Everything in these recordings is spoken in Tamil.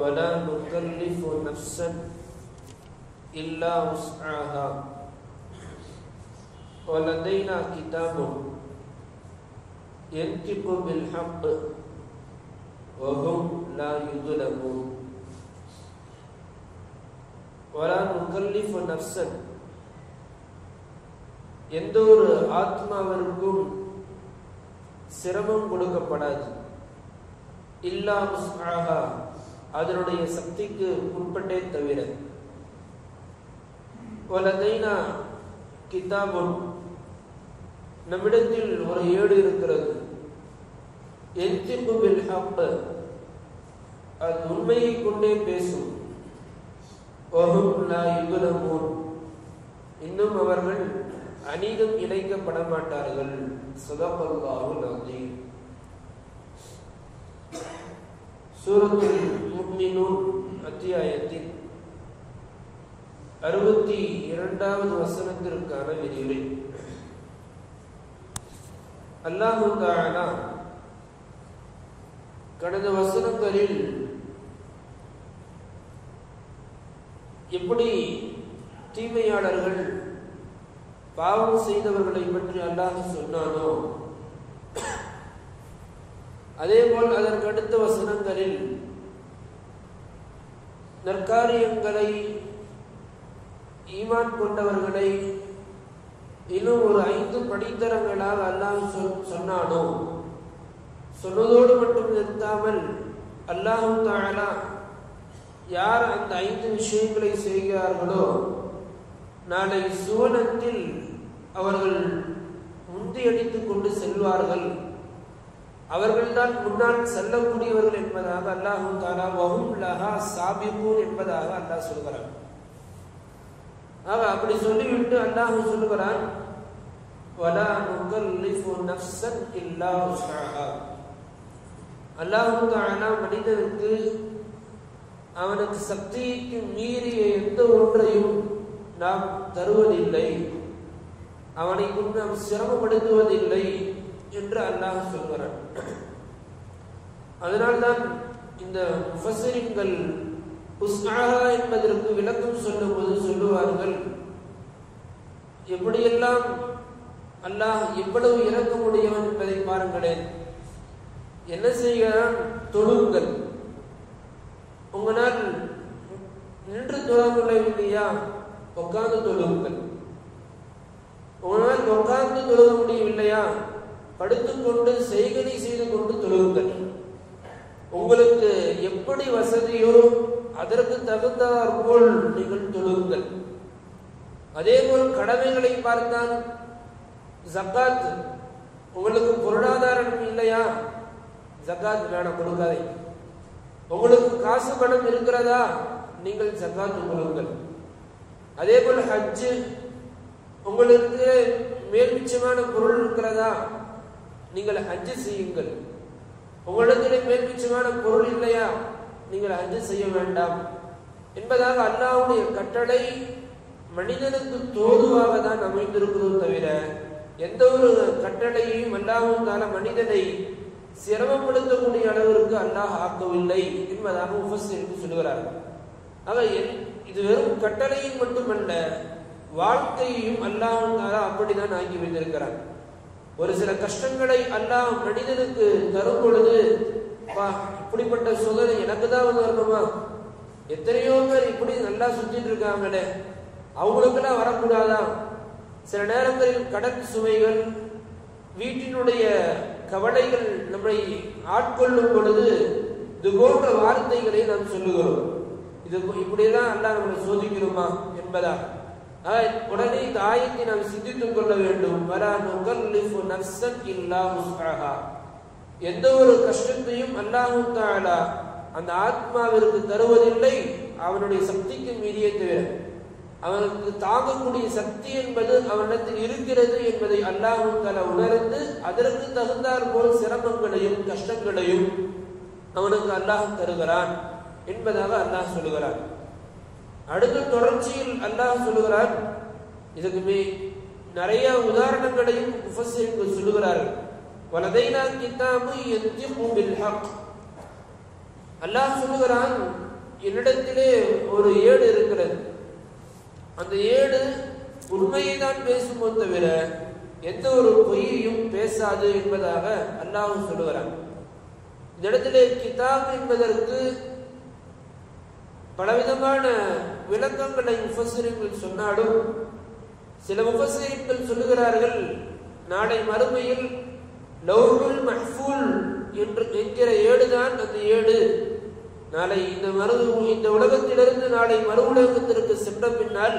ولا نكلف نفسا إلا وسعها ولدينا كتاب ينطق بالحق وهم لا يظلمون ولا نكلف نفسا எந்த ஒரு ஆத்மாவிற்கும் சிரமம் கொடுக்கப்படாது இல்லா முஸ்ஆஹா அதனுடைய சக்திக்கு உட்பட்டே தவிர வலதைனா கிதாபுன் நம்மிடத்தில் ஒரு ஏடு இருக்கிறது என்திப்பு பில் ஹப் அது உண்மையை கொண்டே பேசும் வஹும் லா யுகலமூன் இன்னும் அவர்கள் அநீதம் இணைக்கப்பட மாட்டார்கள் சதகல்லாஹுல் அஸீம் சூரத்துல் முஃமினூன் அத்தியாயத்தின் அறுபத்தி இரண்டாவது வசனத்திற்கான விரிவுரை அல்லாஹு தஆலா கடந்த வசனங்களில் எப்படி தீமையாளர்கள் பாவம் செய்தவர்களை பற்றி அல்லாஹ் சொன்னானோ அதேபோல் அதற்கு அடுத்த வசனங்களில் நற்காரியங்களை ஈமான் கொண்டவர்களை இன்னும் ஒரு ஐந்து படித்தரங்களால் அல்லாஹ் சொன்னானோ சொன்னதோடு மட்டும் நிறுத்தாமல் அல்லாஹு தாலா யார் அந்த ஐந்து விஷயங்களை செய்கிறார்களோ நாளை சுவனத்தில் அவர்கள் முந்தியடித்துக் கொண்டு செல்வார்கள் அவர்கள்தான் முன்னால் செல்லக்கூடியவர்கள் என்பதாக அல்லாஹு தாலா வஹும் லஹா சாபிபூன் என்பதாக அல்லாஹ் சொல்கிறான் ஆக அப்படி சொல்லிவிட்டு அல்லாஹ் சொல்லுகிறான் வலா நுகல்லிஃபு நஃப்ஸன் இல்லா உஸ்ஆஹா அல்லாஹு தாலா மனிதனுக்கு அவனுக்கு சக்திக்கு மீறிய எந்த ஒன்றையும் நாம் தருவதில்லை அவனை கொண்டு நாம் சிரமப்படுத்துவதில்லை என்று அல்லாஹ் சொல்கிறான் அதனால்தான் இந்த முஃபஸரின்கள் உஸ்ஆஹா என்பதற்கு விளக்கம் சொல்லும்போது சொல்லுவார்கள் எப்படியெல்லாம் அல்லாஹ் எவ்வளவு இறக்க முடியவன் என்பதை பாருங்களேன் என்ன செய்கிறான் தொழுங்கள் உங்களால் நின்று தொழவில்லை இல்லையா உட்கார்ந்து தொழுங்கள் உங்களால் உட்கார்ந்து தொழுக முடியவில்லையா படுத்துக்கொண்டு செய்கை செய்து கொண்டு தொழுங்கள் உங்களுக்கு எப்படி வசதியோ அதற்கு தகுந்தாற் போல் நீங்கள் தொழுங்கள் அதே போல் கடமைகளை பார்த்தால் ஜக்காத் உங்களுக்கு பொருளாதாரம் இல்லையா ஜக்காத் வேணாம் கொடுக்காதே உங்களுக்கு காசு பணம் இருக்கிறதா நீங்கள் ஜக்காத் கொடுங்கள் அதே போல் ஹஜ்ஜு உங்களுக்கு மேல்மிச்சமான பொருள் இருக்கிறதா நீங்கள் ஹஜ்ஜு செய்யுங்கள் உங்களிடத்தில் மேல்மிச்சமான பொருள் இல்லையா நீங்கள் ஹஜ்ஜு செய்ய வேண்டாம் என்பதாக அல்லாவுடைய கட்டளை மனிதனுக்கு தோதுவாக தான் அமைந்திருக்கிறதோ தவிர எந்த ஒரு கட்டளையையும் அல்லாஹும் தால மனிதனை சிரமப்படுத்தக்கூடிய அளவிற்கு அல்லாஹ் ஆக்கவில்லை என்பதாக உபசரித்து சொல்கிறார்கள் ஆக இது வெறும் கட்டளையும் மட்டுமல்ல வாழ்க்கையையும் அல்லாஹும் தாலா அப்படிதான் ஆக்கி வைத்திருக்கிறார் ஒரு சில கஷ்டங்களை அல்லாஹ் மனிதனுக்கு தரும் பொழுது வா இப்படிப்பட்ட சோதனை எனக்கு தான் வந்து வரணுமா எத்தனையோ பேர் இப்படி நல்லா சுத்திட்டு இருக்காங்களே அவங்களுக்கெல்லாம் வரக்கூடாதா சில நேரங்களில் கடன் சுமைகள் வீட்டினுடைய கவலைகள் நம்மை ஆட்கொள்ளும் பொழுது இது போன்ற வார்த்தைகளை நாம் சொல்லுகிறோம் இது இப்படியெல்லாம் அல்லாஹ் நம்மளை சோதிக்கிறோமா என்பதா உடனே இந்த ஆயத்தை நாம் சிந்தித்துக் கொள்ள வேண்டும் வரா நுகல்லிஃபு நஃப்ஸன் இல்லா உஸ்ஆஹா எந்த ஒரு கஷ்டத்தையும் அல்லாஹு தஆலா அந்த ஆத்மாவிற்கு தருவதில்லை அவனுடைய சக்திக்கு மீறியே தவிர அவனுக்கு தாங்கக்கூடிய சக்தி என்பது அவனிடத்தில் இருக்கிறது என்பதை அல்லாஹு தஆலா உணர்ந்து அதற்கு தகுந்தாற் போல் சிரமங்களையும் கஷ்டங்களையும் அவனுக்கு அல்லாஹ் தருகிறான் என்பதாக அல்லாஹ் சொல்லுகிறான் அடுத்த தொடர்ச்சியில் அல்லாஹ் சொல்லுகிறான் இதுக்கு மே நிறைய உதாரணங்களையும் முஃபஸ்ஸிர்கள் சொல்லுகிறார்கள் வலதைனா கிதாபு யந்திகு பில் ஹக் அல்லாஹ் சொல்லுகிறான் என்னிடத்திலே ஒரு ஏடு இருக்கிறது அந்த ஏடு உண்மையை தான் பேசுமோ தவிர எந்த ஒரு பொய்யையும் பேசாது என்பதாக அல்லாஹ் சொல்லுகிறான் இந்த இடத்திலே கிதாப் என்பதற்கு பலவிதமான விளக்கங்களை முஃபசிரியர்கள் சொன்னாலும் சில முஃபசிரியர்கள் சொல்லுகிறார்கள் நாளை மறுமையில் லவ்ஹுல் மஹ்ஃபூல் என்று என்கிற ஏடுதான் அந்த ஏடு நாளை இந்த மறு இந்த உலகத்திலிருந்து நாளை மறு உலகத்திற்கு சென்ற பின்னால்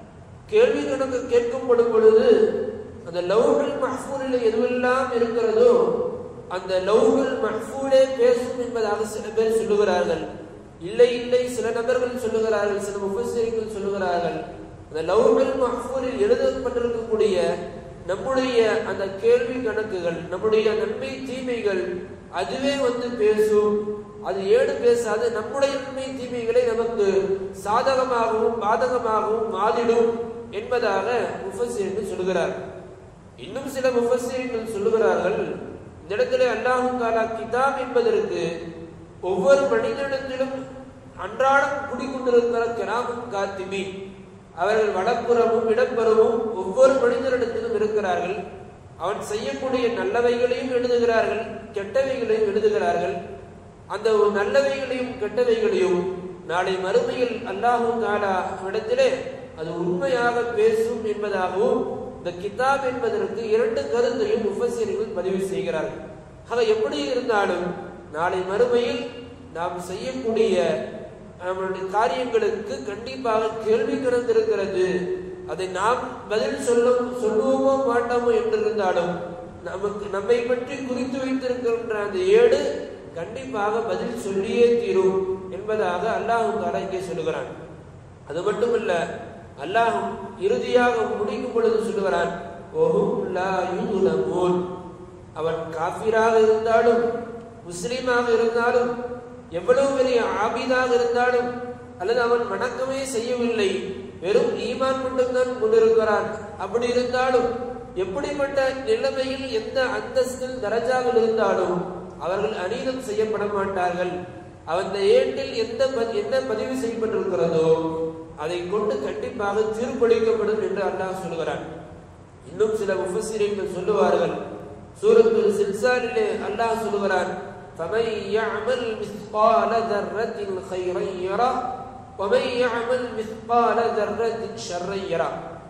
கேள்வி கணக்கு கேட்கப்படும் பொழுது அந்த லவ்ஹுல் மஹ்ஃபூலில் எதுவெல்லாம் இருக்கிறதோ அந்த லவ்ஹுல் மஹ்ஃபூலே பேசும் என்பதாக சில பேர் சொல்லுகிறார்கள் இல்லை இல்லை சில நபர்கள் சொல்லுகிறார்கள் சில முஃபஸிர்கள் சொல்லுகிறார்கள் அந்த லவ்ஹுல் மஹ்ஃபூலில் எழுதப்பட்டிருக்கக்கூடிய நம்முடைய அந்த கேள்வி கணக்குகள் நம்முடைய நன்மை தீமைகள் அதுவே வந்து பேசும் அது ஏடு பேசாது நம்முடைய நன்மை தீமைகளை நமக்கு சாதகமாகவும் பாதகமாகவும் மாதிடும் என்பதாக முஃபஸிர்கள் சொல்லுகிறார் இன்னும் சில முஃபஸிர்கள் சொல்லுகிறார்கள் இந்த இடத்துல அல்லாஹு தாலா கிதாப் என்பதற்கு ஒவ்வொரு மனிதனிடத்திலும் அன்றாடம் குடிக்கொண்டிருக்கிற கிராமம் காத்திமி அவர்கள் வடப்புறமும் இடப்புறமும் ஒவ்வொரு மனிதனிடத்திலும் இருக்கிறார்கள் அவன் செய்யக்கூடிய நல்லவைகளையும் எழுதுகிறார்கள் கெட்டவைகளையும் எழுதுகிறார்கள் அந்த நல்லவைகளையும் கெட்டவைகளையும் நாளை மறுமையில் அல்லாஹு தாலா இடத்திலே அது உண்மையாக பேசும் என்பதாகவும் இந்த கிதாப் என்பதற்கு இரண்டு கருத்தையும் முஃபசிர்கள் பதிவு செய்கிறார்கள் ஆக எப்படி இருந்தாலும் நாளை மறுமையில் நாம் செய்யக்கூடிய நம்மளுடைய காரியங்களுக்கு கண்டிப்பாக கேள்வி கிடந்திருக்கிறது அதை நாம் பதில் சொல்லும் சொல்லுவோமோ மாட்டோமோ என்றிருந்தாலும் நமக்கு நம்மை பற்றி குறித்து வைத்திருக்கின்ற அந்த ஏடு கண்டிப்பாக பதில் சொல்லியே தீரும் என்பதாக அல்லாஹு தாலா இங்கே சொல்லுகிறான் அது மட்டுமல்ல அல்லாஹ் இறுதியாக முடிக்கும் பொழுது சொல்லுகிறான் "வஹும் லா யுظ்லமூன்." அவன் காஃபிராக இருந்தாலும் முஸ்லீமாக இருந்தாலும் எவ்வளவு பெரிய ஆபிதாக இருந்தாலும் அல்லது அவன் வணக்கமே செய்யவில்லை வெறும் ஈமான் மட்டும்தான் கொண்டிருக்கிறான் அப்படி இருந்தாலும் எப்படிப்பட்ட நிலைமையில் எந்த அந்தஸ்தில் தரஜாவில் இருந்தாலும் அவர்கள் அநீதம் செய்யப்பட மாட்டார்கள் அந்த ஏட்டில் எந்த ப- என்ன பதிவு செய்யப்பட்டிருக்கிறதோ அதை கொண்டு கண்டிப்பாக தீர்ப்பளிக்கப்படும் என்று அல்லாஹ் சொல்கிறான் இன்னும் சில முஃபஸிரீன்கள் சொல்லுவார்கள் சூரத்துல் சில்சாலிலே அல்லாஹ் சொல்கிறான் فَمَن يَعْمَلْ مِثْقَالَ ذَرَّةٍ خَيْرًا يَرَهُ وَمَن يَعْمَلْ مِثْقَالَ ذَرَّةٍ شَرًّا يَرَهُ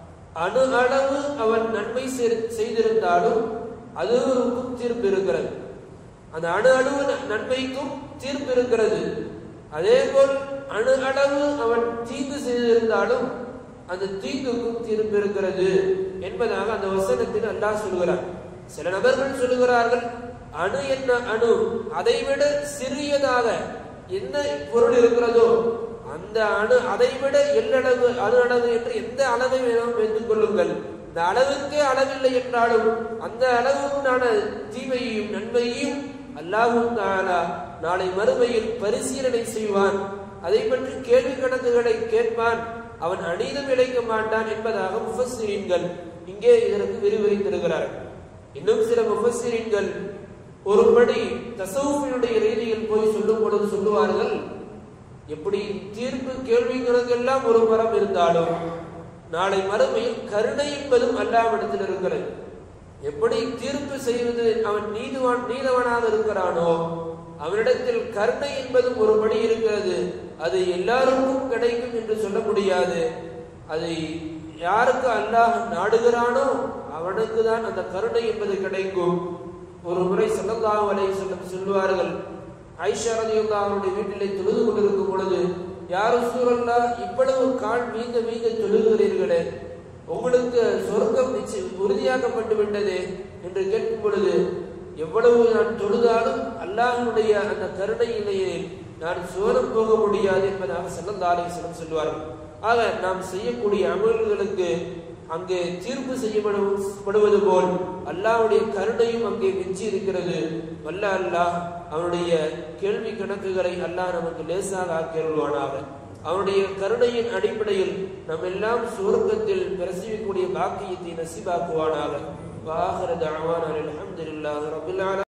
அணு அளவு அவன் நன்மை செய்- செய்திருந்தாலும் அதுவுக்கும் தீர்ப்பு இருக்கிறது அந்த அணு அளவு ந- நன்மைக்கும் தீர்ப்பு இருக்கிறது அதே போல் அணு அளவு அவன் தீங்கு செய்திருந்தாலும் அந்த தீங்குக்கும் தீர்ப்பு இருக்கிறது என்பதாக அந்த வசனத்தில் அல்லாஹ் சொல்கிறார் சில நபர்கள் சொல்லுகிறார்கள் அணு என்ன அணு அதைவிட சிறியதாக என்ன பொருள் இருக்கிறதோ அந்த அணு அதைவிட எல்லளவு அணு அளவு என்று எந்த அளவை வேணாலும் வைத்துக் கொள்ளுங்கள் இந்த அளவுக்கே அளவில்லை என்றாலும் அந்த அளவுக்கான தீமையையும் நன்மையையும் அல்லாஹும் தாலா நாளை மறுமையில் பரிசீலனை செய்வான் அதை பற்றி கேள்வி கணக்குகளை கேட்பான் அவன் அநீதம் இழைக்க மாட்டான் என்பதாக முஃபஸ்ஸிரீன்கள் இங்கே இதற்கு விரிவுரைத்திருக்கிறார்கள் இன்னும் சில முஃபஸ்ஸிரீன்கள் ஒருபடி தசவுஃபினுடைய ரீதியில் போய் சொல்லும் பொழுது சொல்லுவார்கள் எப்படி தீர்ப்பு கேள்விகளுக்கெல்லாம் ஒரு மரம் இருந்தாலும் நாளை மறுமையில் கருணை என்பதும் அல்லாவிடத்தில் இருக்கிறது எப்படி தீர்ப்பு செய்வது அவன் நீதிவான் நீதவனாக இருக்கிறானோ அவனிடத்தில் கருணை என்பதும் ஒரு படி இருக்கிறது அது எல்லாருக்கும் கிடைக்கும் என்று சொல்ல முடியாது அதை யாருக்கு அல்லாஹ் நாடுகிறானோ அவனுக்கு தான் அந்த கருணை என்பது கிடைக்கும் ஒரு முறை ஸல்லல்லாஹு அலைஹி வஸல்லம் சொல்லுவார்கள் ஆயிஷா ரலியல்லாஹு அவருடைய வீட்டிலே தொழுது கொண்டிருக்கும் பொழுது யார் சூழல்லா இவ்வளவு கால் மீங்க மீங்க தொழுகிறீர்களே உங்களுக்கு சொர்க்கம் நிச்சயம் உறுதியாக்கப்பட்டு விட்டதே என்று கேட்கும் பொழுது எவ்வளவு நான் தொழுதாலும் அல்லாஹ்வுடைய அந்த கருணையிலேயே நான் சுவனம் போக முடியாது என்பதாக ஸல்லல்லாஹு அலைஹி வஸல்லம் சொல்வார்கள் ஆக நாம் செய்யக்கூடிய அமல்களுக்கு அங்கே தீர்ப்பு செய்யப்படுவது போல் அல்லாஹ்வுடைய கருணையும் அங்கே மிஞ்சி இருக்கிறது வல்ல அல்லாஹ் அவனுடைய கேள்வி கணக்குகளை அல்லாஹ் நமக்கு லேசாக ஆக்கியருள்வானாக அவனுடைய கருணையின் அடிப்படையில் நாம் எல்லாம் சுவர்க்கத்தில் பிரசவிக்கக்கூடிய பாக்கியத்தை நசிபாக்குவானாக வாஹர தஅவானா அல்ஹம்துலில்லாஹி ரப்பில் ஆலமீன்